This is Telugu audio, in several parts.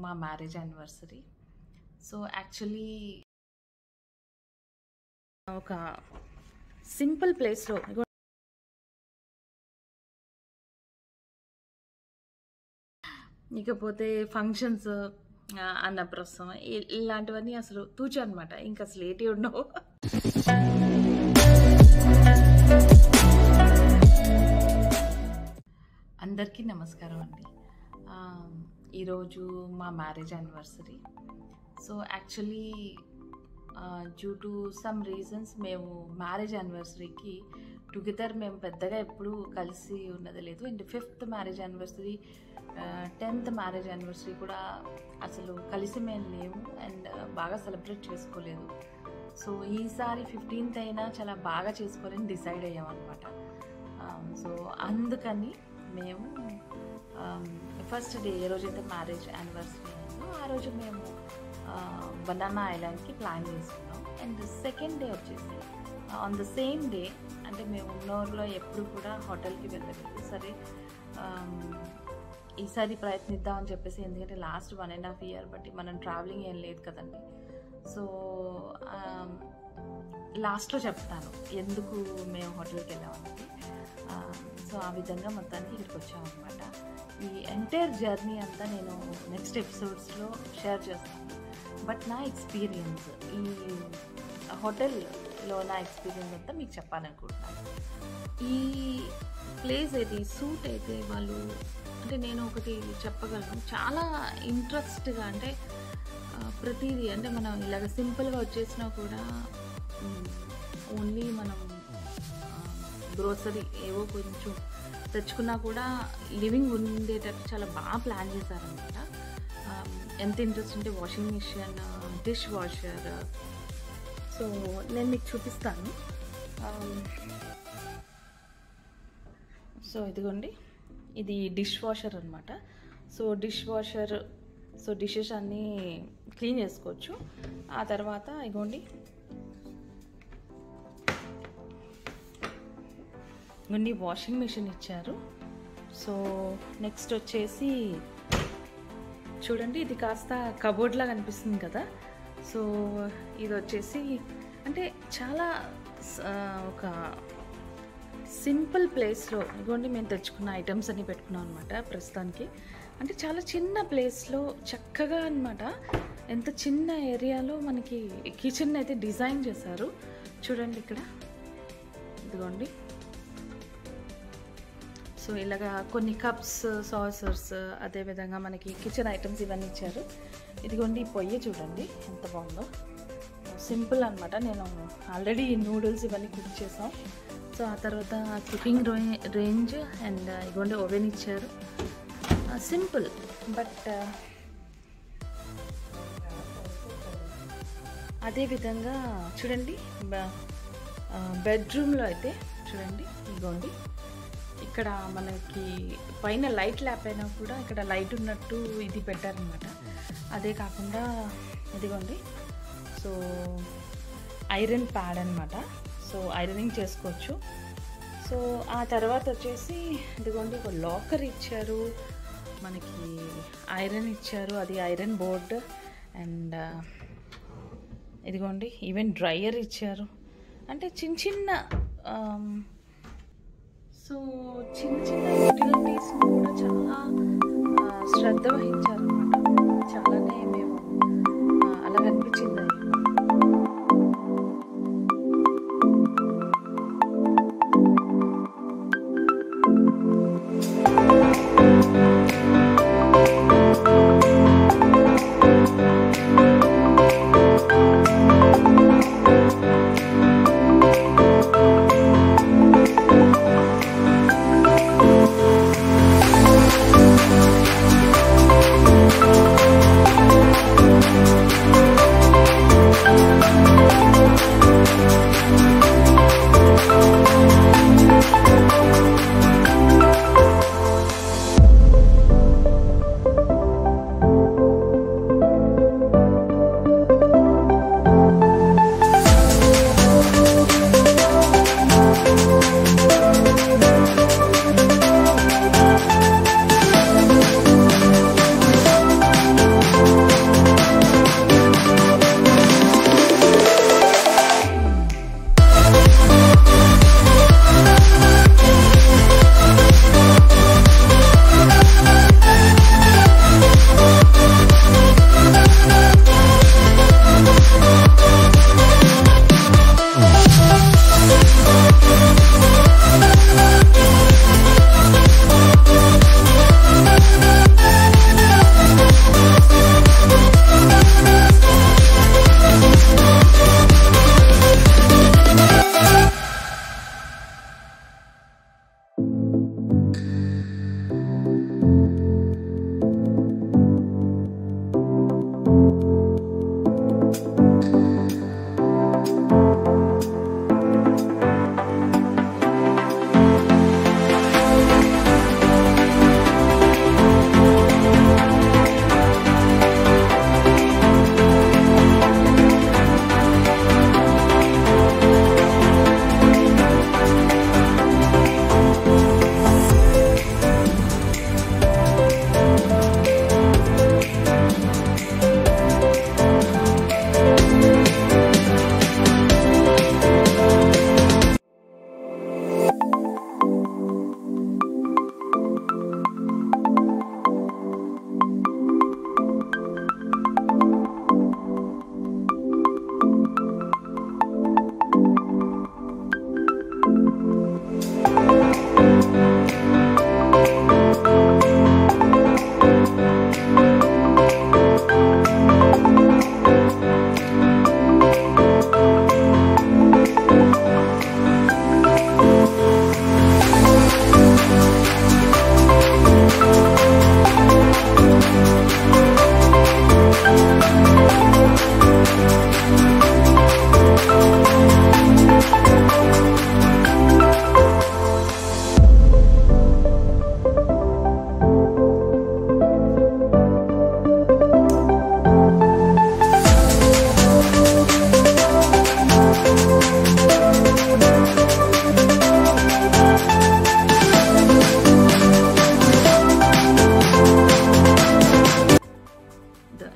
మా మ్యారేజ్ యానివర్సరీ సో యాక్చువల్లీ ఒక సింపుల్ ప్లేస్లో ఇకపోతే ఫంక్షన్స్ అన్నప్రసం ఇ- ఇలాంటివన్నీ అసలు తూచు అనమాట ఇంకా అసలు ఏటి ఉండవు అందరికీ నమస్కారం అండి ఆ, ఈరోజు మా marriage anniversary so actually due to some reasons మేము మ్యారేజ్ యానివర్సరీకి టుగెదర్ మేము పెద్దగా ఎప్పుడూ కలిసి ఉన్నది లేదు and fifth marriage anniversary tenth marriage anniversary కూడా అసలు కలిసి మేము లేము అండ్ బాగా సెలబ్రేట్ చేసుకోలేదు సో ఈసారి ఫిఫ్టీన్త్ అయినా చాలా బాగా చేసుకోవాలని డిసైడ్ అయ్యామన్నమాట సో అందుకని మేము ఫస్ట్ డే ఏ రోజైతే మ్యారేజ్ యానివర్సరీ అయిందో ఆ రోజు మేము బనానా ఐలాండ్కి ప్లాన్ చేసుకున్నాం అండ్ సెకండ్ డే వచ్చేసి ఆన్ ద సేమ్ డే అంటే మేము ఉన్నూరులో ఎప్పుడు కూడా హోటల్కి వెళ్ళలేదు సరే um, ఈసారి ప్రయత్నిద్దాం అని చెప్పేసి ఎందుకంటే last one and half year బట్టి మనం ట్రావెలింగ్ ఏం లేదు కదండి సో లాస్ట్లో చెప్తాను ఎందుకు మేము హోటల్కి వెళ్ళామనేది సో ఆ విధంగా మొత్తానికి ఇక్కడికి వచ్చామన్నమాట ఈ ఎంటైర్ జర్నీ అంతా నేను నెక్స్ట్ ఎపిసోడ్స్లో షేర్ చేస్తాను బట్ నా ఎక్స్పీరియన్స్ ఈ హోటల్లో నా ఎక్స్పీరియన్స్ అంతా మీకు చెప్పాలనుకుంటున్నాను ఈ ప్లేస్ అయితే ఈ సూట్ అయితే వాళ్ళు అంటే నేను ఒకటి చెప్పగలను చాలా ఇంట్రెస్ట్గా అంటే ఆ, ప్రతిదీ అంటే మనం ఇలాగ సింపుల్గా వచ్చేసినా కూడా ఓన్లీ మనం గ్రోసరీ ఏవో కొంచెం తెచ్చుకున్నా కూడా లివింగ్ ఉండేటట్టు చాలా బాగా ప్లాన్ చేశారనమాట ఎంత ఇంట్రెస్ట్ అంటే washing machine dishwasher so నేను మీకు చూపిస్తాను సో ఇదిగోండి ఇది డిష్ వాషర్ అనమాట so dishwasher so dishes అన్నీ క్లీన్ చేసుకోవచ్చు ఆ తర్వాత ఇగోండి ఇగోండి వాషింగ్ మిషన్ ఇచ్చారు సో నెక్స్ట్ వచ్చేసి చూడండి ఇది కాస్త కబోర్డ్ లాగా అనిపిస్తుంది కదా సో ఇది వచ్చేసి అంటే చాలా స- ఒక సింపుల్ ప్లేస్లో ఇదిగోండి మేము తెచ్చుకున్న ఐటమ్స్ అన్ని పెట్టుకున్నాం అనమాట ప్రస్తుతానికి అంటే చాలా చిన్న ప్లేస్లో చక్కగా అనమాట ఎంత చిన్న ఏరియాలో మనకి కిచెన్ అయితే డిజైన్ చేశారు చూడండి ఇక్కడ ఇదిగోండి సో ఇలాగా కొన్ని కప్స్ సాసర్స్ అదేవిధంగా మనకి కిచెన్ ఐటమ్స్ ఇవన్నీ ఇచ్చారు ఇదిగోండి ఈ పొయ్యి చూడండి ఎంత బాగుందో సింపుల్ అనమాట నేను ఆల్రెడీ నూడిల్స్ ఇవన్నీ కుక్ చేసాం సో ఆ తర్వాత కుకింగ్ రేంజ్ అండ్ ఇదిగోండి ఓవెన్ ఇచ్చారు సింపుల్ బట్ అదేవిధంగా చూడండి బెడ్రూమ్లో అయితే చూడండి ఇదిగోండి ఇక్కడ మనకి పైన లైట్ ల్యాప్ అయినా కూడా ఇక్కడ లైట్ ఉన్నట్టు ఇది పెట్టారనమాట అదే కాకుండా ఇదిగోండి సో ఐరన్ ప్యాడ్ అనమాట సో ఐరనింగ్ చేసుకోవచ్చు సో ఆ తర్వాత వచ్చేసి ఇదిగోండి ఒక లాకర్ ఇచ్చారు మనకి ఐరన్ ఇచ్చారు అది ఐరన్ బోర్డ్ అండ్ ఇదిగోండి ఈవెన్ డ్రయర్ ఇచ్చారు అంటే చిన్న చిన్న ఆమ్, సో చిన్న చిన్న యూటిలిటీస్ కూడా చాలా ఆ, శ్రద్ధ వహించారనమాట చాలానే మేము ఆ, అలా అనిపించింది అది Thank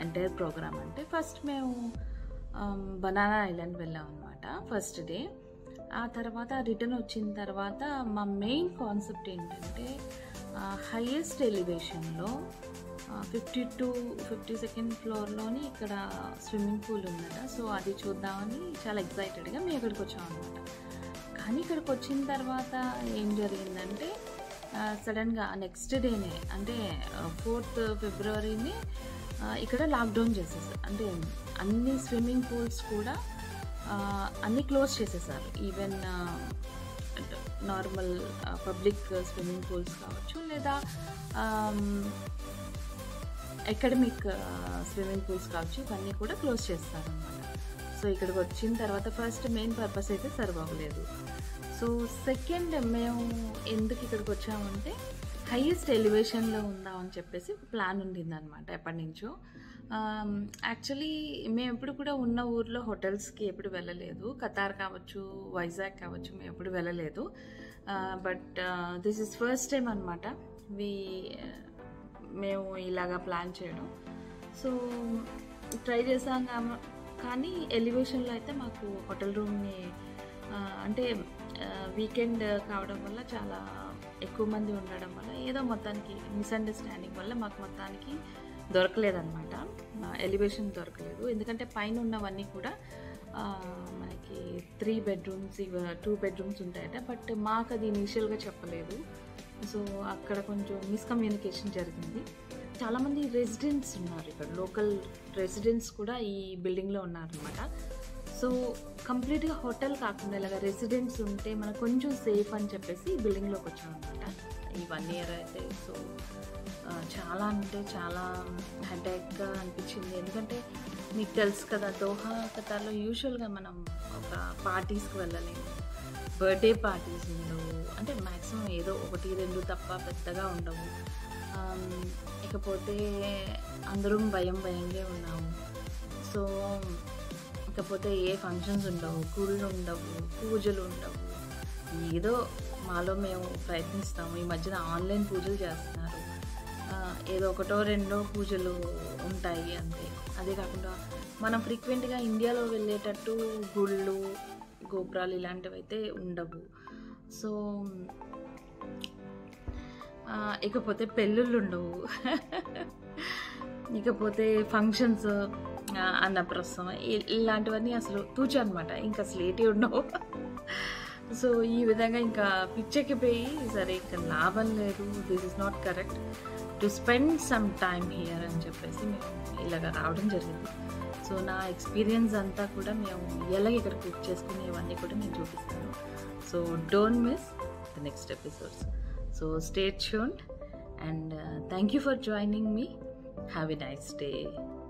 ఎంటైర్ ప్రోగ్రామ్ అంటే ఫస్ట్ మేము బనానా ఐలాండ్ వెళ్ళాం అనమాట ఫస్ట్ డే ఆ తర్వాత రిటర్న్ వచ్చిన తర్వాత మా మెయిన్ కాన్సెప్ట్ ఏంటంటే హైయెస్ట్ ఎలివేషన్లో ఫిఫ్టీ టూ ఫిఫ్టీ సెకండ్ ఫ్లోర్లోని ఇక్కడ స్విమ్మింగ్ పూల్ ఉందట సో అది చూద్దామని చాలా ఎక్సైటెడ్గా మేము ఇక్కడికి వచ్చాం అనమాట కానీ ఇక్కడికి వచ్చిన తర్వాత ఏం జరిగిందంటే సడన్గా నెక్స్ట్ డేనే అంటే ఫోర్త్ ఫిబ్రవరిని ఇక్కడ లాక్డౌన్ చేసేసారు అంటే అన్ని స్విమ్మింగ్ పూల్స్ కూడా ఆ, అన్నీ క్లోజ్ చేసేసారు even normal public swimming pools కావచ్చు లేదా అకాడమిక్ స్విమ్మింగ్ పూల్స్ కావచ్చు ఇవన్నీ కూడా క్లోజ్ చేస్తారు అనమాట సో ఇక్కడికి వచ్చిన తర్వాత ఫస్ట్ మెయిన్ పర్పస్ అయితే సర్వ్ అవ్వలేదు సో సెకండ్ మేము ఎందుకు ఇక్కడికి వచ్చామంటే హైయెస్ట్ ఎలివేషన్లో ఉందామని చెప్పేసి ప్లాన్ ఉండింది అనమాట ఎప్పటి నుంచో యాక్చువల్లీ మేము ఎప్పుడు కూడా ఉన్న ఊర్లో హోటల్స్కి ఎప్పుడు వెళ్ళలేదు కతార్ కావచ్చు వైజాగ్ కావచ్చు మేము ఎప్పుడు వెళ్ళలేదు but this is first time అనమాట వి మేము ఇలాగా ప్లాన్ చేయడం సో ట్రై చేసాం కామ- కానీ ఎలివేషన్లో అయితే మాకు హోటల్ రూమ్ని ఆ, అంటే వీకెండ్ కావడం వల్ల చాలా ఎక్కువ మంది ఉండడం వల్ల ఏదో మొత్తానికి మిస్అండర్స్టాండింగ్ వల్ల మాకు మొత్తానికి దొరకలేదన్నమాట ఎలివేషన్ దొరకలేదు ఎందుకంటే పైన ఉన్నవన్నీ కూడా ఆ, మనకి త్రీ బెడ్రూమ్స్ ఇవ టూ బెడ్రూమ్స్ ఉంటాయట బట్ మాకు అది ఇనీషియల్గా చెప్పలేదు సో అక్కడ కొంచెం మిస్కమ్యూనికేషన్ జరిగింది చాలామంది రెసిడెంట్స్ ఉన్నారు ఇక్కడ లోకల్ రెసిడెంట్స్ కూడా ఈ బిల్డింగ్లో ఉన్నారనమాట సో కంప్లీట్గా హోటల్ కాకుండా ఇలాగ రెసిడెంట్స్ ఉంటే మనకు కొంచెం సేఫ్ అని చెప్పేసి ఈ బిల్డింగ్లోకి వచ్చామన్నమాట ఈ వన్ ఇయర్ అయితే సో ఆ, చాలా అంటే చాలా హెడేక్గా అనిపించింది ఎందుకంటే మీకు తెలుసు కదా దోహా కతార్లో యూజువల్గా మనం ఒక పార్టీస్కి వెళ్ళలేము బర్త్డే పార్టీస్ ఉండవు అంటే మ్యాక్సిమం ఏదో ఒకటి రెండు తప్ప పెద్దగా ఉండవు ఆమ్, ఇకపోతే అందరం భయం భయంగా ఉన్నాము సో ఇకపోతే ఏ ఫంక్షన్స్ ఉండవు గుళ్ళు ఉండవు పూజలు ఉండవు ఏదో మాలో మేము ప్రయత్నిస్తాము ఈ మధ్యన ఆన్లైన్ పూజలు చేస్తున్నారు ఆ, ఏదో ఒకటో రెండో పూజలు ఉంటాయి అంతే అదే కాకుండా మనం ఫ్రీక్వెంట్గా ఇండియాలో వెళ్ళేటట్టు గుళ్ళు గోపురాలు ఇలాంటివి అయితే ఉండవు సో ఆ, ఇకపోతే పెళ్ళిళ్ళు ఉండవు ఇకపోతే ఫంక్షన్స్ అన్నప్రసం ఇ- ఇలాంటివన్నీ అసలు తూచు అనమాట ఇంకా అసలు ఏటి ఉండవు సో ఈ విధంగా ఇంకా పిచ్చెక్కిపోయి సరే ఇంకా లాభం లేదు this is not correct to spend some time here అని చెప్పేసి మేము ఇలాగ రావడం జరిగింది సో నా ఎక్స్పీరియన్స్ అంతా కూడా మేము ఎలా ఇక్కడ కుక్ చేసుకునేవన్నీ కూడా నేను చూపిస్తాను so don't miss the next episodes so stay tuned and thank you for joining me have a nice day